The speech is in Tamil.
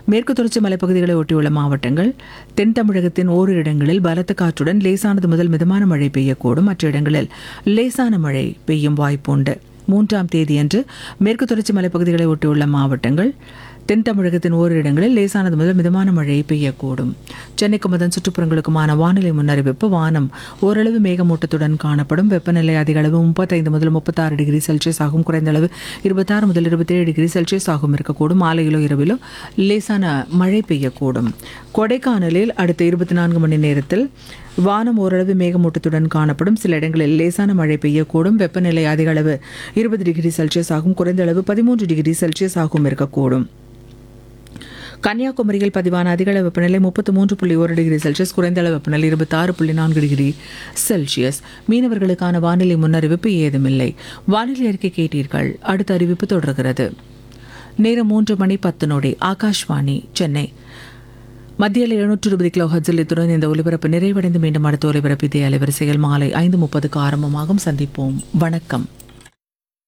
மேற்கு தொடர்ச்சி மலைப்பகுதிகளை ஒட்டியுள்ள மாவட்டங்கள் தென் தமிழகத்தின் ஓரிரு இடங்களில் பலத்த காற்றுடன் லேசானது முதல் மிதமான மழை பெய்யக்கூடும் மற்ற இடங்களில் லேசான மழை பெய்யும் வாய்ப்புண்டு மூன்றாம் தேதியன்று மேற்கு தொடர்ச்சி மலைப்பகுதிகளை ஒட்டியுள்ள மாவட்டங்கள் தென் தமிழகத்தின் ஓரிரு இடங்களில் லேசானது முதல் மிதமான மழை பெய்யக்கூடும் சென்னைக்கும் அதன் சுற்றுப்புறங்களுக்குமான வானிலை முன்னறிவிப்பு வானம் ஓரளவு மேகமூட்டத்துடன் காணப்படும் வெப்பநிலை அதிக அளவு முப்பத்தைந்து முதல் முப்பத்தாறு டிகிரி செல்சியஸ் ஆகும் குறைந்த அளவு இருபத்தாறு முதல் இருபத்தேழு டிகிரி செல்சியஸ் ஆகும் இருக்கக்கூடும் மாலையிலோ இரவிலோ லேசான மழை பெய்யக்கூடும் கொடைக்கானலில் அடுத்த இருபத்தி நான்கு மணி நேரத்தில் வானம் ஓரளவு மேகமூட்டத்துடன் காணப்படும் சில இடங்களில் லேசான மழை பெய்யக்கூடும் வெப்பநிலை அதிக அளவு இருபது டிகிரி செல்சியஸ் ஆகும் குறைந்த அளவு பதிமூன்று டிகிரி செல்சியஸ் ஆகும் இருக்கக்கூடும் கன்னியாகுமரியில் பதிவான அதிகள வெப்பநிலை முப்பத்து மூன்று புள்ளி ஒரு டிகிரி செல்சியஸ் குறைந்த அளவு வெப்பநிலை இருபத்தாறு புள்ளி நான்கு டிகிரி செல்சியஸ் மீனவர்களுக்கான வானிலை முன்னறிவிப்பு ஏதுமில்லை வானிலை அறிக்கை கேட்டீர்கள் அடுத்த அறிவிப்பு தொடர்கிறது நேரம் மூன்று மணி பத்து நொடி ஆகாஷ்வாணி சென்னை மத்தியில் எழுநூற்று இருபது கிலோ ஹர்ஜில் இத்துடன் இந்த ஒலிபரப்பு நிறைவடைந்து மீண்டும் அடுத்த ஒலிபரப்பு இதே அலைவரிசையில் மாலை ஐந்து முப்பதுக்கு ஆரம்பமாகும் சந்திப்போம் வணக்கம்